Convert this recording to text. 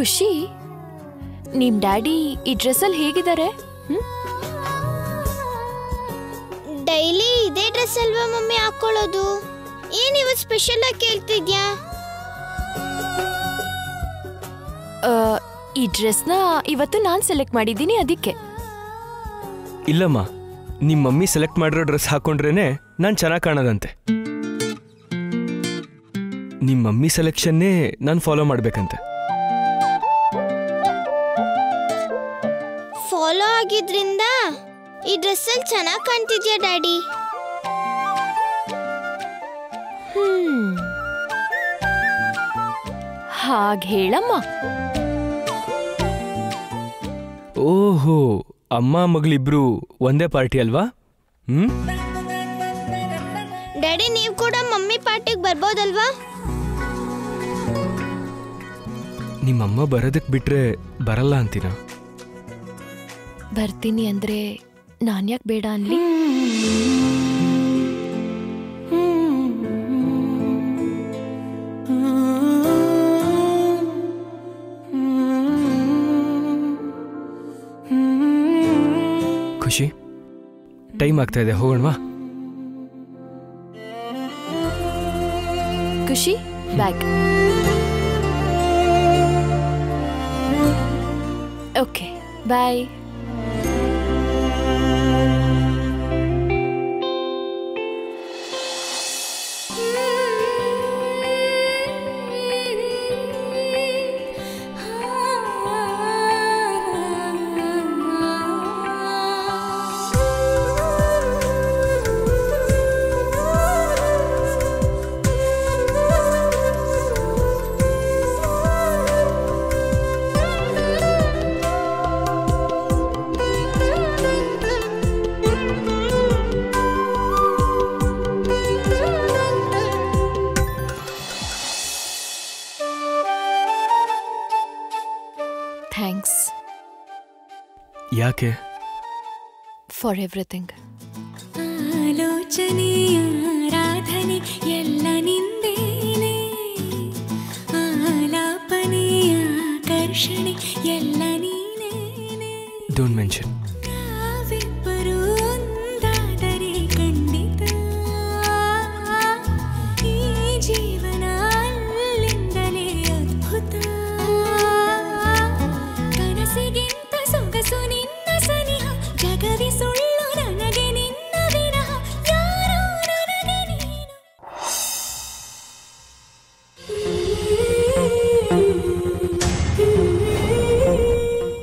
ಖುಷಿ ನಿಮ್ ಡ್ಯಾಡಿ ಈ ಡ್ರೆಸ್ಸಲ್ಲಿ ಹೇಗಿದ್ದಾರೆ ಹ್ಮ್ ಡೈಲಿ ಇದೇ ಡ್ರೆಸ್ ಅಲ್ವಾ ಮಮ್ಮಿ ಹಾಕೊಳ್ಳೋದು ಏನ್ ಇವತ್ತು ಸ್ಪೆಷಲ್ ಆಗಿ ಕೇಳ್ತಿದ್ಯಾ ಆ, ಈ ಡ್ರೆಸ್ನ ಇವತ್ತು ನಾನು ಸೆಲೆಕ್ಟ್ ಮಾಡಿದ್ದೀನಿ ಅದಕ್ಕೆ ಇಲ್ಲಮ್ಮ ನಿಮ್ಮ ಮಮ್ಮಿ ಸೆಲೆಕ್ಟ್ ಮಾಡಿರೋ ಡ್ರೆಸ್ ಹಾಕೊಂಡ್ರೇನೆ ನಾನು ಚೆನ್ನಾಗಿ ಕಾಣೋದಂತೆ ನಿಮ್ಮ ಮಮ್ಮಿ ಸೆಲೆಕ್ಷನ್ನೇ ನಾನು ಫಾಲೋ ಮಾಡ್ಬೇಕಂತೆ ಫಾಲೋ ಆಗಿದ್ರಿಂದ ಈ ಡ್ರೆಸ್ ಅಲ್ಲಿ ಚೆನ್ನಾಗಿ ಕಾಣ್ತಿದ್ಯಾ ಡ್ಯಾಡಿ ಹ್ಮ್ ಹಾಗೆ ಹೇಳಮ್ಮ ಓಹೋ ಅಮ್ಮ ಮಗಳಿಬ್ರು ಒಂದೇ ಪಾರ್ಟಿ ಅಲ್ವಾ ಹ್ಮ್ ಡ್ಯಾಡಿ ನೀವು ಕೂಡ ಮಮ್ಮಿ ಪಾರ್ಟಿಗೆ ಬರ್ಬೋದಲ್ವಾ ನಿಮ್ಮಮ್ಮ ಬರೋದಕ್ಕೆ ಬಿಟ್ರೆ ಬರಲ್ಲ ಅಂತೀನ ಬರ್ತೀನಿ ಅಂದ್ರೆ ನಾನ್ ಯಾಕೆ ಬೇಡ ಅನ್ಲಿ ಖುಷಿ ಟೈಮ್ ಆಗ್ತಾ ಇದೆ ಹೋಗೋಣವಾ ಖುಷಿ ಬ್ಯಾಗ್ ಓಕೆ ಬಾಯ್ ಥ್ಯಾಂಕ್ಸ್ ಯಾಕೆ ಫಾರ್ ಎವ್ರಿಥಿಂಗ್ ಆಲೋಚನೆಯ